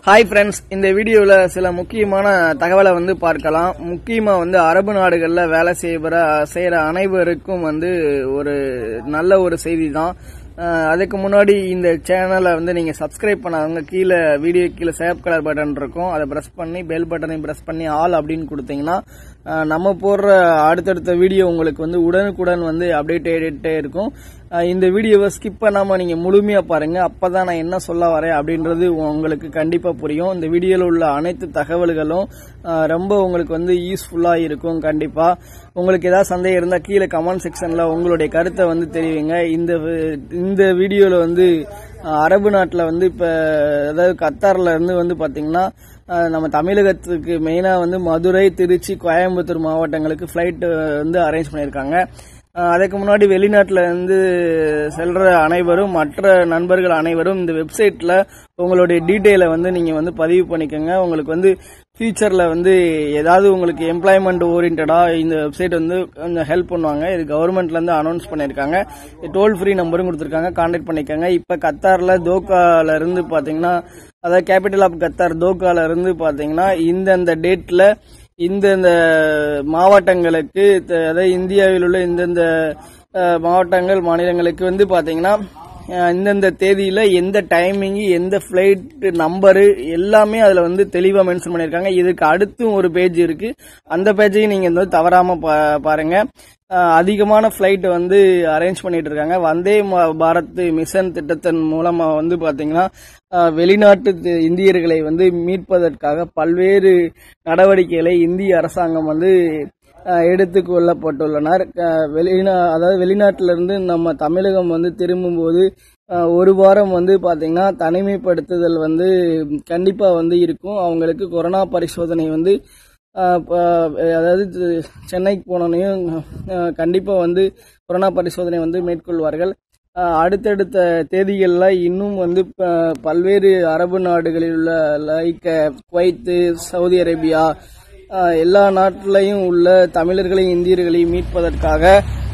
hi friends இந்த வீடியோவில் சில முக்கியமான தகவலை வந்து பார்க்கலாம் முக்கியமாக வந்து அரபு நாடுகளில் வேலை செய்கிற செய்கிற அனைவருக்கும் வந்து ஒரு நல்ல ஒரு செய்தி தான் அஹ் அதுக்கு முன்னாடி இந்த சேனலை வந்து நீங்கள் சப்ஸ்கிரைப் பண்ணாதவங்க கீழே வீடியோ கீழே சேப் கலர் பட்டன் இருக்கும் அதை ப்ரெஸ் பண்ணி பெல் பட்டனையும் ப்ரெஸ் பண்ணி ஆல் அப்படின்னு கொடுத்தீங்கன்னா அஹ் நம்ம போடுற அடுத்தடுத்த வீடியோ உங்களுக்கு வந்து உடனுக்குடன் வந்து அப்டேட் ஆகிட்டே இருக்கும் அஹ் இந்த வீடியோவை ஸ்கிப் பண்ணாமல் நீங்கள் முழுமையாக பாருங்கள் அப்போ தான் நான் என்ன சொல்ல வரேன் அப்படின்றது உங்களுக்கு கண்டிப்பாக புரியும் இந்த வீடியோவில் உள்ள அனைத்து தகவல்களும் அஹ் ரொம்ப உங்களுக்கு வந்து யூஸ்ஃபுல்லாக இருக்கும் கண்டிப்பாக உங்களுக்கு ஏதாவது சந்தேகம் இருந்தால் கீழே கமெண்ட் செக்ஷனில் உங்களுடைய கருத்தை வந்து தெரிவிங்க இந்த வி- இந்த வீடியோவில் வந்து அஹ் அரபு நாட்டில் வந்து இப்போ அதாவது கத்தாரில் இருந்து வந்து பார்த்தீங்கன்னா அஹ் நம்ம தமிழகத்துக்கு மெயினாக வந்து மதுரை திருச்சி கோயம்புத்தூர் மாவட்டங்களுக்கு ஃப்ளைட் வந்து அரேஞ்ச் பண்ணியிருக்காங்க அஹ் அதுக்கு முன்னாடி வெளிநாட்டில் இருந்து செல்ற அனைவரும் மற்ற நண்பர்கள் அனைவரும் இந்த வெப்சைட்டில் உங்களுடைய டீட்டெயிலை வந்து நீங்கள் வந்து பதிவு பண்ணிக்கோங்க உங்களுக்கு வந்து ஃபியூச்சரில் வந்து ஏதாவது உங்களுக்கு எம்ப்ளாய்மெண்ட் ஓரியன்டாக இந்த வெப்சைட் வந்து கொஞ்சம் ஹெல்ப் பண்ணுவாங்க இது கவர்மெண்ட்லேருந்து அனௌன்ஸ் பண்ணியிருக்காங்க டோல் ஃப்ரீ நம்பரும் கொடுத்துருக்காங்க கான்டாக்ட் பண்ணிக்கோங்க இப்போ கத்தாரில் தோக்கால இருந்து பார்த்தீங்கன்னா அதாவது கேபிட்டல் ஆஃப் கத்தார் தோக்கால இருந்து பார்த்தீங்கன்னா இந்தந்த டேட்டில் இந்தந்த மாவட்டங்களுக்கு த- அதாவது இந்தியாவில் உள்ள இந்தந்த அஹ், மாவட்டங்கள் மாநிலங்களுக்கு வந்து பாத்தீங்கன்னா அஹ், இந்தந்த தேதியில எந்த டைமிங் எந்த ஃபிளைட் நம்பரு எல்லாமே அதுல வந்து தெளிவா மென்ஷன் பண்ணியிருக்காங்க இதுக்கு அடுத்தும் ஒரு பேஜ் இருக்கு அந்த பேஜையும் நீங்க வந்து தவறாம பா- பாருங்க அஹ், அதிகமான ஃபிளைட் வந்து அரேஞ்ச் பண்ணிட்டு இருக்காங்க வந்தே மா- பாரத் மிஷன் திட்டத்தின் மூலமா வந்து பாத்தீங்கன்னா அஹ், வெளிநாட்டு தி- இந்தியர்களை வந்து மீட்பதற்காக பல்வேறு நடவடிக்கைகளை இந்திய அரசாங்கம் வந்து அஹ், எடுத்துக் கொள்ளப்பட்டுள்ளனர் அஹ், வெளிநா அதாவது வெளிநாட்டிலிருந்து நம்ம தமிழகம் வந்து திரும்பும்போது அஹ், ஒரு வாரம் வந்து பாத்தீங்கன்னா தனிமைப்படுத்துதல் வந்து கண்டிப்பா வந்து இருக்கும் அவங்களுக்கு கொரோனா பரிசோதனை வந்து அஹ், ப- அதாவது இது சென்னைக்கு போனோன்னையும் அஹ், கண்டிப்பா வந்து கொரோனா பரிசோதனை வந்து மேற்கொள்வார்கள் அஹ், அடுத்தடுத்த தேதிகளில் இன்னும் வந்து ப- பல்வேறு அரபு நாடுகளில் உள்ள like Kuwait Saudi Arabia ah, எல்லா நாட்டிலையும் உள்ள தமிழர்களையும் இந்தியர்களையும் மீட்பதற்காக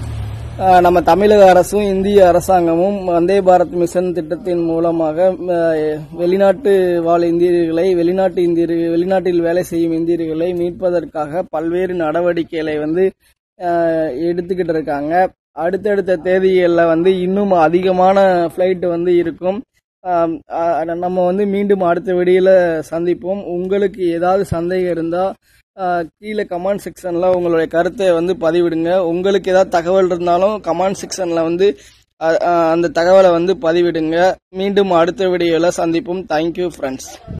அஹ், நம்ம தமிழக அரசும் இந்திய அரசாங்கமும் வந்தே பாரத் மிஷன் திட்டத்தின் மூலமாக அஹ், வெளிநாட்டு வாழ் இந்தியர்களை வெளிநாட்டு இந்தியர்கள் வெளிநாட்டில் வேலை செய்யும் இந்தியர்களை மீட்பதற்காக பல்வேறு நடவடிக்கைகளை வந்து அஹ், எடுத்துக்கிட்டு இருக்காங்க அடுத்தடுத்த தேதிகளில் வந்து இன்னும் அதிகமான ஃப்ளைட் வந்து இருக்கும் ஆம், அஹ், நம்ம வந்து மீண்டும் அடுத்த வீடியோல சந்திப்போம் உங்களுக்கு ஏதாவது சந்தேகம் இருந்தா அஹ், கீழே கமெண்ட் செக்ஷன்ல உங்களுடைய கருத்தை வந்து பதிவிடுங்க உங்களுக்கு ஏதாவது தகவல் இருந்தாலும் கமெண்ட் செக்ஷன்ல வந்து அஹ், அஹ், அந்த தகவலை வந்து பதிவிடுங்க மீண்டும் அடுத்த வீடியோல சந்திப்போம் தேங்க்யூ ஃப்ரெண்ட்ஸ்